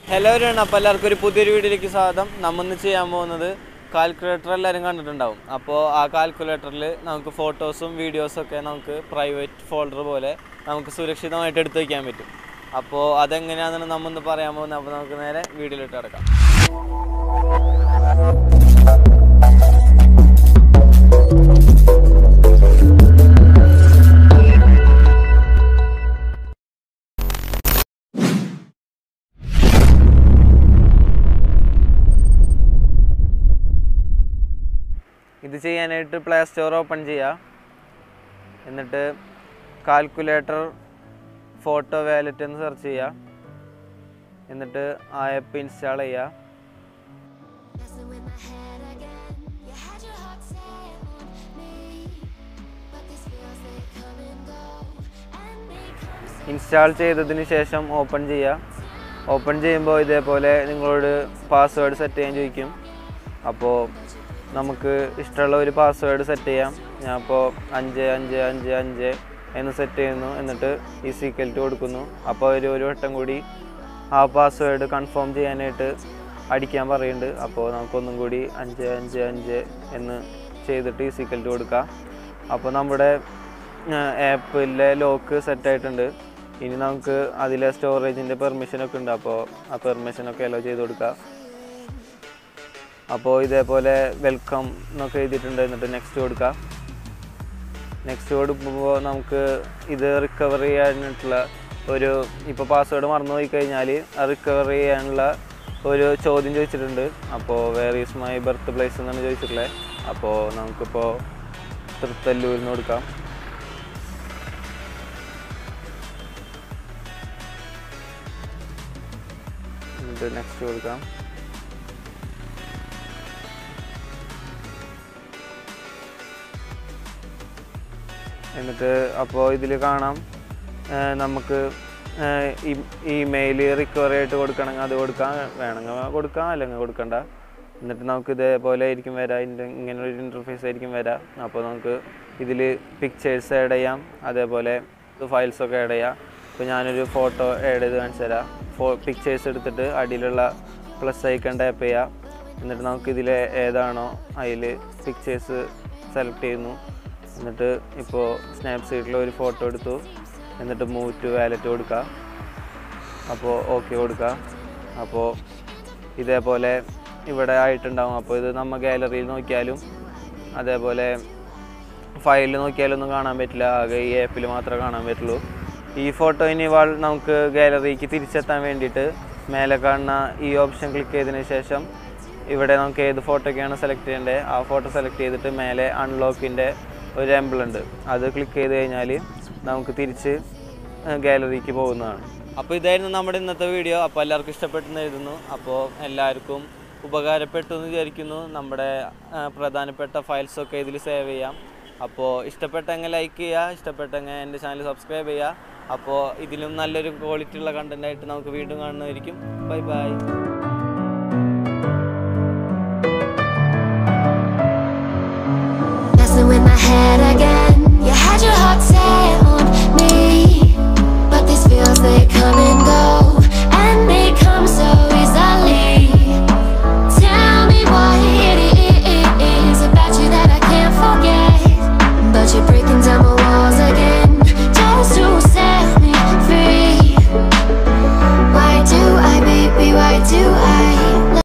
Hello രൺ അപ്പോൾ എല്ലാവർക്കും ഒരു പുതിയൊരു വീഡിയോയിലേക്ക് സ്വാഗതം നമ്മന്ന് ചെയ്യാൻ പോകുന്നത് കാൽക്കുലേറ്റർ എല്ലാവരും കണ്ടിട്ടുണ്ടാവും അപ്പോൾ ആ കാൽക്കുലേറ്ററിൽ നമുക്ക് ഫോട്ടോസും വീഡിയോസും ഒക്കെ നമുക്ക് പ്രൈവറ്റ് ഫോൾഡർ പോലെ നമുക്ക് സുരക്ഷിതമായിട്ട് എടുത്തു വയ്ക്കാൻ പറ്റും അപ്പോൾ അതെങ്ങനെയാണെന്ന് നമ്മൊന്ന് പറയാൻ പോകുന്നത് അപ്പോൾ നമുക്ക് നേരെ വീഡിയോയിലിട്ട് കിടക്കാം ഇത് ചെയ്യാനായിട്ട് പ്ലേ സ്റ്റോർ ഓപ്പൺ ചെയ്യുക എന്നിട്ട് കാൽക്കുലേറ്റർ ഫോട്ടോ വാലറ്റ് എന്ന് സെർച്ച് ചെയ്യുക എന്നിട്ട് ആ ആപ്പ് ഇൻസ്റ്റാൾ ചെയ്യുക Messing with my head again. You had your heart set on me, but these feels they come and go, and they come so install ചെയ്തതിന് ശേഷം open ചെയ്യുക open ചെയ്യുമ്പോൾ ഇതേപോലെ നിങ്ങളോട് പാസ്വേഡ് സെറ്റ് ചെയ്യാൻ ചോദിക്കും അപ്പോൾ നമുക്ക് ഇഷ്ടമുള്ള ഒരു പാസ്വേഡ് സെറ്റ് ചെയ്യാം ഞാൻ അപ്പോൾ അഞ്ച് അഞ്ച് അഞ്ച് അഞ്ച് എന്ന് സെറ്റ് ചെയ്യുന്നു എന്നിട്ട് ഈ സീക്വൽറ്റ് കൊടുക്കുന്നു അപ്പോൾ ഒരു ഒരു വട്ടം കൂടി ആ പാസ്വേഡ് കൺഫേം ചെയ്യാനായിട്ട് അടിക്കാൻ പറയുന്നുണ്ട് അപ്പോൾ നമുക്കൊന്നും കൂടി അഞ്ച് അഞ്ച് അഞ്ച് എന്ന് ചെയ്തിട്ട് ഈ സീക്വൽറ്റ് കൊടുക്കാം അപ്പോൾ നമ്മുടെ ആപ്പിലെ ലോക്ക് സെറ്റ് ആയിട്ടുണ്ട് ഇനി നമുക്ക് അതിലെ സ്റ്റോറേജിൻ്റെ പെർമിഷനൊക്കെ ഉണ്ട് അപ്പോൾ ആ പെർമിഷനൊക്കെ അലോ ചെയ്ത് കൊടുക്കുക അപ്പോൾ ഇതേപോലെ വെൽക്കം എന്നൊക്കെ എഴുതിയിട്ടുണ്ട് എന്നിട്ട് നെക്സ്റ്റ് കൊടുക്കുക നെക്സ്റ്റ് കൊടുക്കുമ്പോൾ നമുക്ക് ഇത് റിക്കവർ ചെയ്യാനായിട്ടുള്ള ഒരു ഇപ്പോൾ പാസ്വേഡ് മറന്നു പോയി കഴിഞ്ഞാൽ അത് റിക്കവർ ചെയ്യാനുള്ള ഒരു ചോദ്യം ചോദിച്ചിട്ടുണ്ട് അപ്പോൾ where is my birth place എന്നാണ് ചോദിച്ചിട്ടുള്ളത് അപ്പോൾ നമുക്കിപ്പോൾ തൃത്തല്ലൂരിൽ നിന്ന് കൊടുക്കാം എന്നിട്ട് നെക്സ്റ്റ് കൊടുക്കാം എന്നിട്ട് അപ്പോൾ ഇതിൽ കാണാം ആ, നമുക്ക് ഇമെയിൽ റിക്കവറി ആയിട്ട് കൊടുക്കണമെങ്കിൽ അത് കൊടുക്കാം വേണമെങ്കിൽ കൊടുക്കാം അല്ലെങ്കിൽ കൊടുക്കണ്ട എന്നിട്ട് നമുക്ക് ഇതേപോലെ ആയിരിക്കും വരാം ഇതിൻ്റെ ഇങ്ങനെ ഒരു ഇൻ്റർഫേസ് ആയിരിക്കും വരാം അപ്പോൾ നമുക്ക് ഇതിൽ പിക്ചേഴ്സ് ആഡ് ചെയ്യാം അതേപോലെ ഫയൽസൊക്കെ ആഡ് ചെയ്യാം ഇപ്പോൾ ഞാനൊരു ഫോട്ടോ ആഡ് ചെയ്ത് കാണിച്ചു തരാം ഫോ പിക്ചേഴ്സ് എടുത്തിട്ട് അടിയിലുള്ള പ്ലസ് ഐക്കൺ ടാപ്പ് ചെയ്യാം എന്നിട്ട് നമുക്ക് ഇതിൽ ഏതാണോ അതിൽ പിക്ചേഴ്സ് സെലക്ട് ചെയ്യുന്നു എന്നിട്ട് ഇപ്പോൾ സ്നാപ്സീറ്റിൽ ഒരു ഫോട്ടോ എടുത്തു എന്നിട്ട് മൂവ് ടു വാലറ്റ് കൊടുക്കുക അപ്പോൾ ഓക്കെ കൊടുക്കുക അപ്പോൾ ഇതേപോലെ ഇവിടെ ആയിട്ടുണ്ടാവും അപ്പോൾ ഇത് നമ്മൾ ഗാലറിയിൽ നോക്കിയാലും അതേപോലെ ഫയലിൽ നോക്കിയാലൊന്നും കാണാൻ പറ്റില്ല ആകെ ഈ ആപ്പിൽ മാത്രമേ കാണാൻ പറ്റുള്ളൂ ഈ ഫോട്ടോ ഇനി വാൾ നമുക്ക് ഗാലറിക്ക് തിരിച്ചെത്താൻ വേണ്ടിയിട്ട് മേലെ കാണുന്ന ഈ ഓപ്ഷൻ ക്ലിക്ക് ചെയ്തതിന് ശേഷം ഇവിടെ നമുക്ക് ഏത് ഫോട്ടോയ്ക്കാണ് സെലക്ട് ചെയ്യേണ്ടത് ആ ഫോട്ടോ സെലക്ട് ചെയ്തിട്ട് മേലെ അൺലോക്കിൻ്റെ ഒരു എംബിൾ ഉണ്ട് അത് ക്ലിക്ക് ചെയ്ത് കഴിഞ്ഞാൽ നമുക്ക് തിരിച്ച് ഗാലറിക്ക് പോകുന്നതാണ് അപ്പോൾ ഇതായിരുന്നു നമ്മുടെ ഇന്നത്തെ വീഡിയോ അപ്പോൾ എല്ലാവർക്കും ഇഷ്ടപ്പെട്ടെന്ന് എഴുതുന്നു അപ്പോൾ എല്ലാവർക്കും ഉപകാരപ്പെട്ടു എന്ന് വിചാരിക്കുന്നു നമ്മുടെ ആ, പ്രധാനപ്പെട്ട ഫയൽസൊക്കെ ഇതിൽ സേവ് ചെയ്യാം അപ്പോൾ ഇഷ്ടപ്പെട്ടെങ്കിൽ ലൈക്ക് ചെയ്യുക ഇഷ്ടപ്പെട്ടെങ്കിൽ എൻ്റെ ചാനൽ സബ്സ്ക്രൈബ് ചെയ്യുക അപ്പോൾ ഇതിലും നല്ലൊരു ക്വാളിറ്റി ഉള്ള കണ്ടൻ്റ് ആയിട്ട് നമുക്ക് വീണ്ടും കാണുന്നതായിരിക്കും bye bye Messing with my head again. You had your heart set on me, but these feels they come and